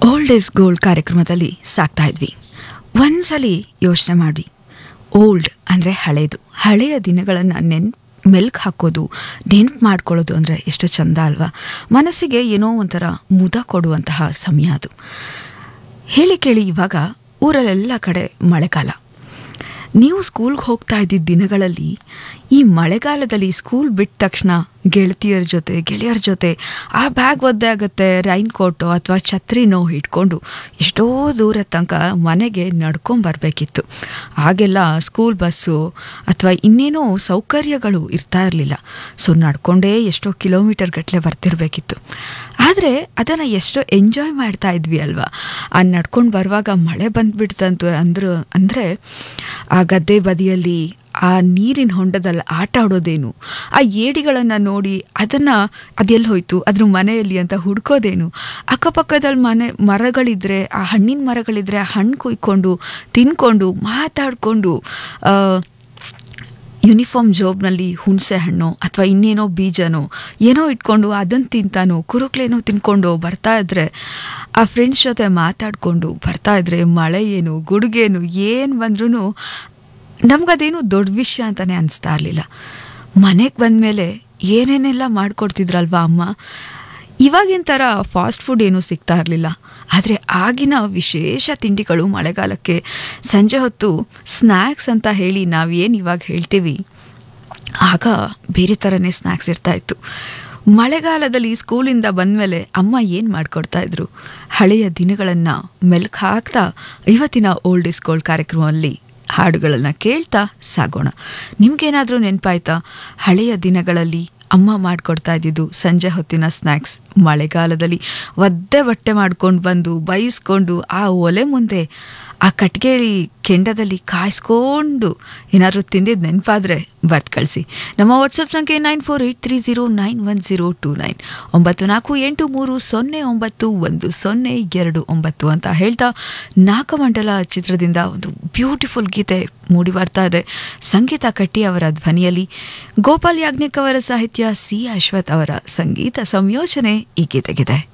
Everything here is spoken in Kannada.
ಓಲ್ಡ್ ಇಸ್ ಗೋಲ್ಡ್ ಕಾರ್ಯಕ್ರಮದಲ್ಲಿ ಸಾಕ್ತಾ ಇದ್ವಿ ಒಂದ್ಸಲಿ ಯೋಚನೆ ಮಾಡಿ ಓಲ್ಡ್ ಅಂದರೆ ಹಳೇದು ಹಳೆಯ ದಿನಗಳನ್ನು ನೆನ್ ಮೆಲ್ಕ್ ಹಾಕೋದು ನೆನ್ಪು ಮಾಡ್ಕೊಳ್ಳೋದು ಅಂದರೆ ಎಷ್ಟು ಚಂದ ಅಲ್ವಾ ಮನಸ್ಸಿಗೆ ಏನೋ ಒಂಥರ ಮುದ ಕೊಡುವಂತಹ ಸಮಯ ಅದು ಹೇಳಿ ಕೇಳಿ ಇವಾಗ ಊರಲ್ಲೆಲ್ಲ ಕಡೆ ಮಳೆಗಾಲ ನೀವು ಸ್ಕೂಲ್ಗೆ ಹೋಗ್ತಾ ಇದ್ದಿದ್ದ ದಿನಗಳಲ್ಲಿ ಈ ಮಳೆಗಾಲದಲ್ಲಿ ಸ್ಕೂಲ್ ಬಿಟ್ಟ ತಕ್ಷಣ ಗೆಳತಿಯರ ಜೊತೆ ಗೆಳೆಯರ ಜೊತೆ ಆ ಬ್ಯಾಗ್ ಒದ್ದೆ ಆಗುತ್ತೆ ರೈನ್ ಕೋಟು ಅಥವಾ ಛತ್ರಿನೋ ಇಟ್ಕೊಂಡು ಎಷ್ಟೋ ದೂರ ತನಕ ಮನೆಗೆ ನಡ್ಕೊಂಬರ್ಬೇಕಿತ್ತು ಆಗೆಲ್ಲ ಸ್ಕೂಲ್ ಬಸ್ಸು ಅಥವಾ ಇನ್ನೇನೋ ಸೌಕರ್ಯಗಳು ಇರ್ತಾ ಇರಲಿಲ್ಲ ಸೊ ನಡ್ಕೊಂಡೇ ಎಷ್ಟೋ ಕಿಲೋಮೀಟರ್ ಗಟ್ಟಲೆ ಬರ್ತಿರ್ಬೇಕಿತ್ತು ಆದರೆ ಅದನ್ನು ಎಷ್ಟೋ ಎಂಜಾಯ್ ಮಾಡ್ತಾ ಇದ್ವಿ ಅಲ್ವಾ ಆ ನಡ್ಕೊಂಡು ಬರುವಾಗ ಮಳೆ ಬಂದ್ಬಿಡ್ತಂತು ಅಂದ್ರು ಅಂದರೆ ಆ ಗದ್ದೆ ಬದಿಯಲ್ಲಿ ಆ ನೀರಿನ ಹೊಂಡದಲ್ಲಿ ಆಟ ಆಡೋದೇನು ಆ ಏಡಿಗಳನ್ನು ನೋಡಿ ಅದನ್ನು ಅದೆಲ್ಲಿ ಹೋಯ್ತು ಅದ್ರ ಮನೆಯಲ್ಲಿ ಅಂತ ಹುಡ್ಕೋದೇನು ಅಕ್ಕಪಕ್ಕದಲ್ಲಿ ಮನೆ ಮರಗಳಿದ್ರೆ ಆ ಹಣ್ಣಿನ ಮರಗಳಿದ್ರೆ ಆ ಹಣ್ಣು ಕುಯ್ಕೊಂಡು ತಿನ್ಕೊಂಡು ಮಾತಾಡಿಕೊಂಡು ಯೂನಿಫಾರ್ಮ್ ಜಾಬ್ನಲ್ಲಿ ಹುಣಸೆ ಹಣ್ಣು ಅಥವಾ ಇನ್ನೇನೋ ಬೀಜನೋ ಏನೋ ಇಟ್ಕೊಂಡು ಅದನ್ನು ತಿಂತಾನೋ ಕುರುಕ್ಲೇನೋ ತಿನ್ಕೊಂಡು ಬರ್ತಾ ಇದ್ರೆ ಆ ಫ್ರೆಂಡ್ಸ್ ಜೊತೆ ಮಾತಾಡಿಕೊಂಡು ಬರ್ತಾ ಇದ್ರೆ ಮಳೆ ಏನು ಗುಡುಗೇನು ಏನು ಬಂದ್ರೂ ನಮ್ಗದೇನು ದೊಡ್ಡ ವಿಷಯ ಅಂತಲೇ ಅನಿಸ್ತಾ ಇರಲಿಲ್ಲ ಮನೆಗೆ ಬಂದಮೇಲೆ ಏನೇನೆಲ್ಲ ಮಾಡಿಕೊಡ್ತಿದ್ರಲ್ವಾ ಅಮ್ಮ ಇವಾಗಿನ ಥರ ಫಾಸ್ಟ್ ಫುಡ್ ಏನೂ ಸಿಗ್ತಾ ಇರಲಿಲ್ಲ ಆದರೆ ಆಗಿನ ವಿಶೇಷ ತಿಂಡಿಗಳು ಮಳೆಗಾಲಕ್ಕೆ ಸಂಜೆ ಹೊತ್ತು ಸ್ನ್ಯಾಕ್ಸ್ ಅಂತ ಹೇಳಿ ನಾವೇನು ಇವಾಗ ಹೇಳ್ತೀವಿ ಆಗ ಬೇರೆ ಥರನೇ ಸ್ನ್ಯಾಕ್ಸ್ ಇರ್ತಾಯಿತ್ತು ಮಳೆಗಾಲದಲ್ಲಿ ಸ್ಕೂಲಿಂದ ಬಂದಮೇಲೆ ಅಮ್ಮ ಏನು ಮಾಡಿಕೊಡ್ತಾ ಇದ್ರು ಹಳೆಯ ದಿನಗಳನ್ನು ಮೆಲ್ಕ್ ಹಾಕ್ತಾ ಇವತ್ತಿನ ಓಲ್ಡ್ ಇಸ್ ಗೋಲ್ಡ್ ಕಾರ್ಯಕ್ರಮದಲ್ಲಿ ಹಾಡುಗಳನ್ನು ಕೇಳ್ತಾ ಸಾಗೋಣ ನಿಮ್ಗೇನಾದರೂ ನೆನಪಾಯ್ತಾ ಹಳೆಯ ದಿನಗಳಲ್ಲಿ ಅಮ್ಮ ಮಾಡಿಕೊಡ್ತಾ ಇದ್ದಿದ್ದು ಸಂಜೆ ಹೊತ್ತಿನ ಸ್ನ್ಯಾಕ್ಸ್ ಮಳೆಗಾಲದಲ್ಲಿ ಒದ್ದೆ ಬಟ್ಟೆ ಮಾಡ್ಕೊಂಡು ಬಂದು ಬೈಸ್ಕೊಂಡು ಆ ಒಲೆ ಮುಂದೆ ಆ ಕಟ್ಗೆಲಿ ಕೆಂಡದಲ್ಲಿ ಕಾಯಿಸ್ಕೊಂಡು ಏನಾದರೂ ತಿಂದಿದ್ದು ನೆನಪಾದರೆ ಬರ್ತ್ ಕಳಿಸಿ ನಮ್ಮ ವಾಟ್ಸಪ್ ಸಂಖ್ಯೆ nine four eight three zero nine one zero two nine ಒಂಬತ್ತು ನಾಲ್ಕು ಎಂಟು ಮೂರು ಸೊನ್ನೆ ಒಂಬತ್ತು ಒಂದು ಸೊನ್ನೆ ಎರಡು ಒಂಬತ್ತು ಅಂತ ಹೇಳ್ತಾ ನಾಗಮಂಡಲ ಚಿತ್ರದಿಂದ ಒಂದು ಬ್ಯೂಟಿಫುಲ್ ಗೀತೆ ಮೂಡಿ ಬರ್ತಾ ಇದೆ ಸಂಗೀತ ಕಟ್ಟಿ ಅವರ ಧ್ವನಿಯಲ್ಲಿ ಗೋಪಾಲ್ ಯಾಜ್ಞಿಕ್ ಅವರ ಸಾಹಿತ್ಯ ಸಿ ಅಶ್ವಥ್ ಅವರ ಸಂಗೀತ ಸಂಯೋಜನೆ ಈ ಗೀತೆಗಿದೆ